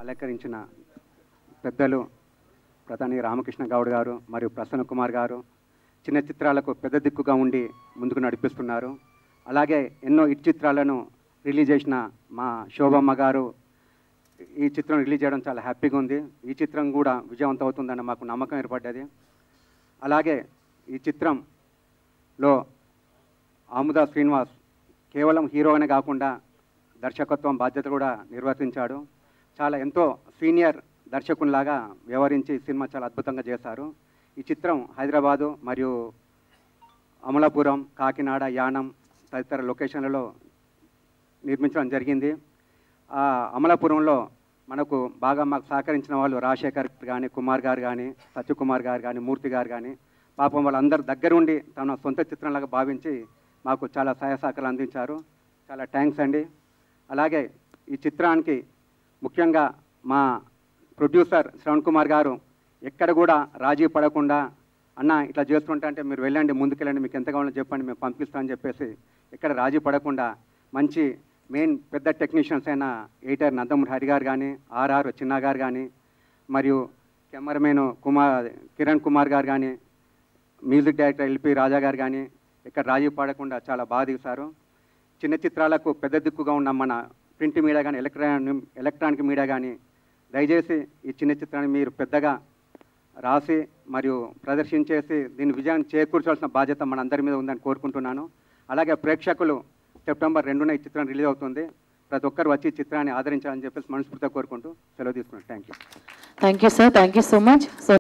అలంకరించిన పెద్దలు ప్రధాని రామకృష్ణ గౌడ్ గారు మరియు ప్రసన్న కుమార్ గారు చిన్న చిత్రాలకు పెద్ద దిక్కుగా ఉండి ముందుకు నడిపిస్తున్నారు అలాగే ఎన్నో ఇట్ చిత్రాలను రిలీజ్ చేసిన మా శోభమ్మ గారు ఈ చిత్రం రిలీజ్ చేయడం చాలా హ్యాపీగా ఉంది ఈ చిత్రం కూడా విజయవంతం అవుతుందని మాకు నమ్మకం ఏర్పడ్డది అలాగే ఈ చిత్రంలో ఆముదా శ్రీనివాస్ కేవలం హీరోగానే కాకుండా దర్శకత్వం బాధ్యత కూడా నిర్వర్తించాడు చాలా ఎంతో సీనియర్ దర్శకునిలాగా వ్యవహరించి ఈ సినిమా చాలా అద్భుతంగా చేశారు ఈ చిత్రం హైదరాబాదు మరియు అమలాపురం కాకినాడ యానం తదితర లొకేషన్లలో నిర్మించడం జరిగింది ఆ అమలాపురంలో మనకు బాగా మాకు సహకరించిన వాళ్ళు రాజశేఖర్ కానీ కుమార్ గారు కానీ సత్యకుమార్ గారు కానీ మూర్తి గారు కానీ పాపం వాళ్ళందరూ దగ్గరుండి తన సొంత చిత్రంలాగా భావించి మాకు చాలా సహాయ సహకారాలు అందించారు చాలా థ్యాంక్స్ అండి అలాగే ఈ చిత్రానికి ముఖ్యంగా మా ప్రొడ్యూసర్ శ్రవణ్ కుమార్ గారు ఎక్కడ కూడా రాజీ పడకుండా అన్న ఇట్లా చేస్తుంటా అంటే మీరు వెళ్ళండి ముందుకెళ్ళండి మీకు ఎంత కావాలో చెప్పండి మేము పంపిస్తామని చెప్పేసి ఎక్కడ రాజీ పడకుండా మంచి మెయిన్ పెద్ద టెక్నీషియన్స్ అయిన ఎయిటర్ నందమూరి హరి గారు కానీ ఆర్ఆర్ చిన్న గారు కానీ మరియు కెమెరామెన్ కుమార్ కిరణ్ కుమార్ గారు కానీ మ్యూజిక్ డైరెక్టర్ ఎల్పి రాజా గారు కానీ ఇక్కడ రాజీ పడకుండా చాలా బాగా తీశారు చిన్న చిత్రాలకు పెద్ద దిక్కుగా ఉన్న మన ప్రింట్ మీడియా కానీ ఎలక్ట్రానిక్ ఎలక్ట్రానిక్ మీడియా కానీ దయచేసి ఈ చిన్న చిత్రాన్ని మీరు పెద్దగా రాసి మరియు ప్రదర్శించేసి దీని విజయాన్ని చేకూర్చాల్సిన బాధ్యత మనందరి మీద ఉందని కోరుకుంటున్నాను అలాగే ప్రేక్షకులు సెప్టెంబర్ రెండున ఈ చిత్రం రిలీజ్ అవుతుంది ప్రతి ఒక్కరు వచ్చి ఈ చిత్రాన్ని ఆదరించాలని చెప్పేసి మనస్ఫూర్తిగా కోరుకుంటూ సెలవు తీసుకున్నాను thank you thank you sir thank you so much so